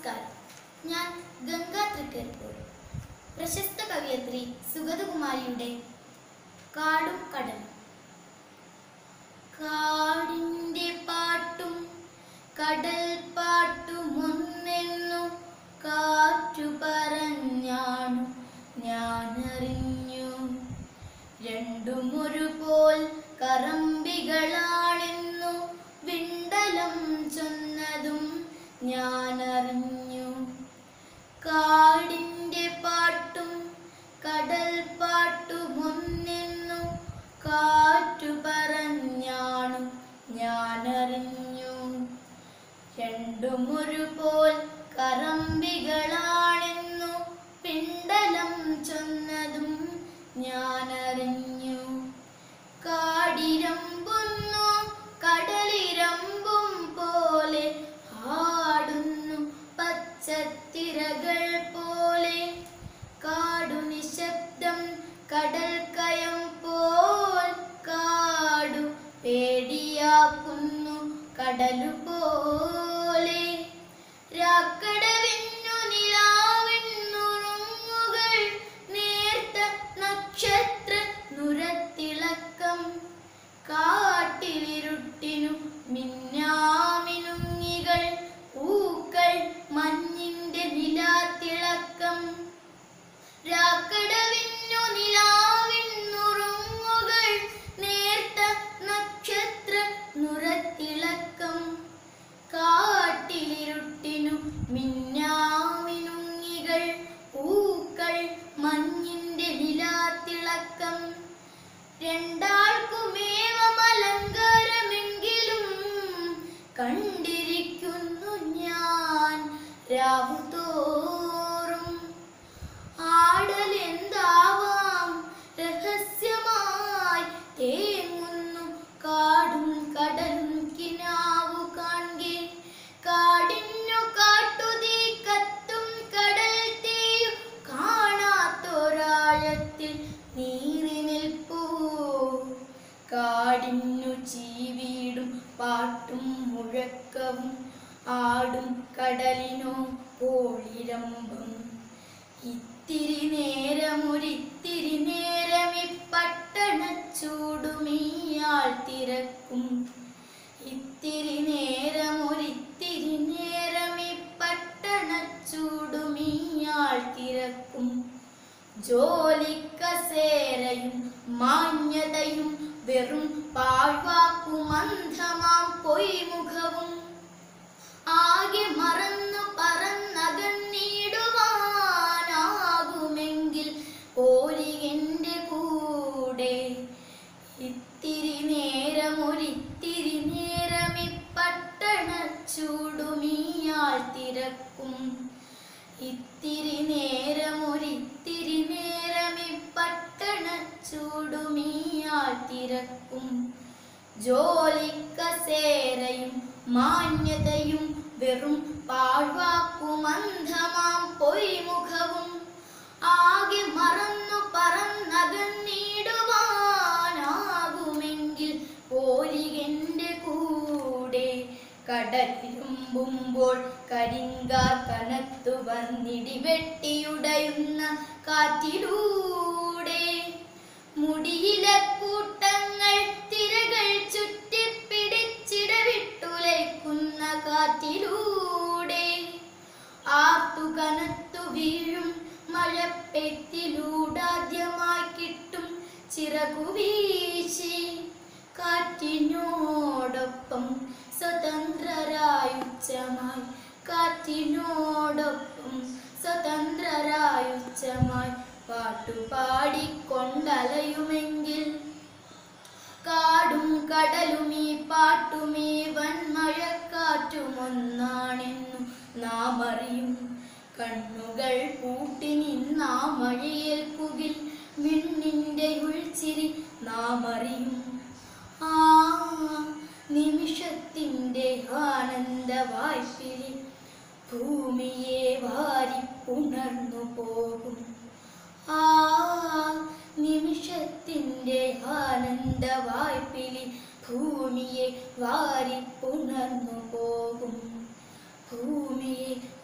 നമസ്കാരം ഞാൻ ഗംഗാ തൃക്കരിപ്പൂർ പ്രശസ്ത കവിയത്രി സുഗതകുമാരിയുടെ കാടും കടലും കാടിൻ്റെ പാട്ടും കടൽ പാട്ടും ഒന്നെന്നു കാറ്റു പറഞ്ഞാണു ഞാനറിഞ്ഞു രണ്ടും ഒരുപോൽ കറമ്പികളാണെന്നു വിണ്ടലം ചൊന്നതും ഞാനറിഞ്ഞു കാടിൻ്റെ പാട്ടും കടൽ പാട്ടും ഒന്നെന്നു കാറ്റു പറഞ്ഞാണു ഞാനറിഞ്ഞു രണ്ടും ഒരുപോൽ കറമ്പികളാണെന്നു പിണ്ടലം ചൊന്നതും ഞാനറിഞ്ഞു കാടിരമ്പുന്നു കടലിരമ്പും പോലെ ആടുന്നു പച്ചത്തിരകൾ പോലെ കാടു നിശബ്ദം കടൽ കയം പോൽ കാടു പേടിയാക്കുന്നു കടലു പോലെ രാക്കടവിന്നു നിലാവിന്നുറുങ്ങുകൾ നേർത്ത നക്ഷത്ര നുരത്തിളക്കം കാട്ടിലിരുട്ടിനു മിന്നാമിനുങ്ങികൾ പൂക്കൾ മഞ്ഞിന്റെ നിലാത്തിളക്കം രാക്കടവിന്നു നിലാവിന്നുറുങ്ങുകൾ നേർത്ത നക്ഷത്ര നുരത്തിളക്കം കാട്ടിലിരുട്ടിനു മിന്നാമിനുങ്ങികൾ പൂക്കൾ മഞ്ഞിന്റെ നിലാത്തിളക്കം രണ്ടാൾക്കുമേവമലങ്കാരമെങ്കിലും കണ്ടിരിക്കുന്നു ഞാൻ രാവുതോറും ആടലെന്താവാം രഹസ്യമായി തേങ്ങുന്നു കാടും കടലും കിനാവു കാൺകെ കാടിന്നു കാട്ടുതീ കത്തും കടൽ തീയും കാണാത്തൊരാഴത്തിൽ നീറി നിൽപ്പൂ കാടിന്നു ചീവീടും പാട്ടും മുഴക്കവും ആടും കടലിനോ പോളിരമ്പും ഇത്തിരി നേരമൊരിത്തിരി നേരമിപ്പട്ടണ ചൂടുമീയാൾ തിരക്കും ഇത്തിരി നേരമൊരിത്തിരി നേരമിപ്പട്ടണ ചൂടുമീയാൾ തിരക്കും ജോലിക്കസേരയും മാന്യതയും വെറും പാഴ്വാക്കുമന്ധമാം പൊയ്മുഖവും ആകെ മറന്നു പറന്നകന്നിടുവാനാകുമെങ്കിൽ പോരികന്റെ കൂടെ ഇത്തിരി നേരമൊരിത്തിരി നേരമിപ്പട്ടണ ചൂടുമീയാൾ തിരക്കും ഇത്തിരി നേരമൊരിത്തിരി നേരമിപ്പട്ടണ ചൂടുമീയാൾ തിരക്കും ജോലിക്കസേരയും മാന്യതയും വെറും പാഴ്വാക്കുമന്ധമാം പൊയ്മുഖവും ആകെ മറന്നു പറന്നകന്നിടുവാനാകുമെങ്കിൽ പോരികന്റെ കൂടെ കടലിരുമ്പുമ്പോൾ കരിങ്കാർ കനത്തു വന്നിടി വെട്ടിയുടയുന്ന കാറ്റിലൂടെ മുടിയിലെ കൂട്ടങ്ങൾ തിരകൾ ചുറ്റിപ്പിടിച്ചിടവിട്ടുലയ്ക്കുന്ന കാറ്റിലൂടെ ആർത്തു കനത്തു വീഴും മഴപ്പെത്തിലൂടാദ്യമായി കിട്ടും ചിറകു വീശി കാറ്റിനോടൊപ്പം സ്വതന്ത്രരായുച്ചമായി കാറ്റിനോടൊപ്പം സ്വതന്ത്രരായുച്ചമായി പാട്ടുപാടിക്കൊണ്ടലയുമെങ്കിൽ കാടും കടലും ഈ പാട്ടും ഈ വൻമഴക്കാറ്റും ഒന്നാണെന്നു നാം അറിയും കണ്ണുകൾ പൂട്ടി നിന്നാ മഴയേൽക്കുകിൽ വിണ്ണിന്റെ ഉൾച്ചിരി നാം അറിയും ആ നിമിഷത്തിന്റെ ആനന്ദ വായ്പിരി ഭൂമിയെ വാരിപ്പുണർന്നു പോകും ആ നിമിഷത്തിന്റെ ആനന്ദ വായ്പിലി ഭൂമിയെ വാരിപ്പുണർന്നു പോകും ഭൂമിയെ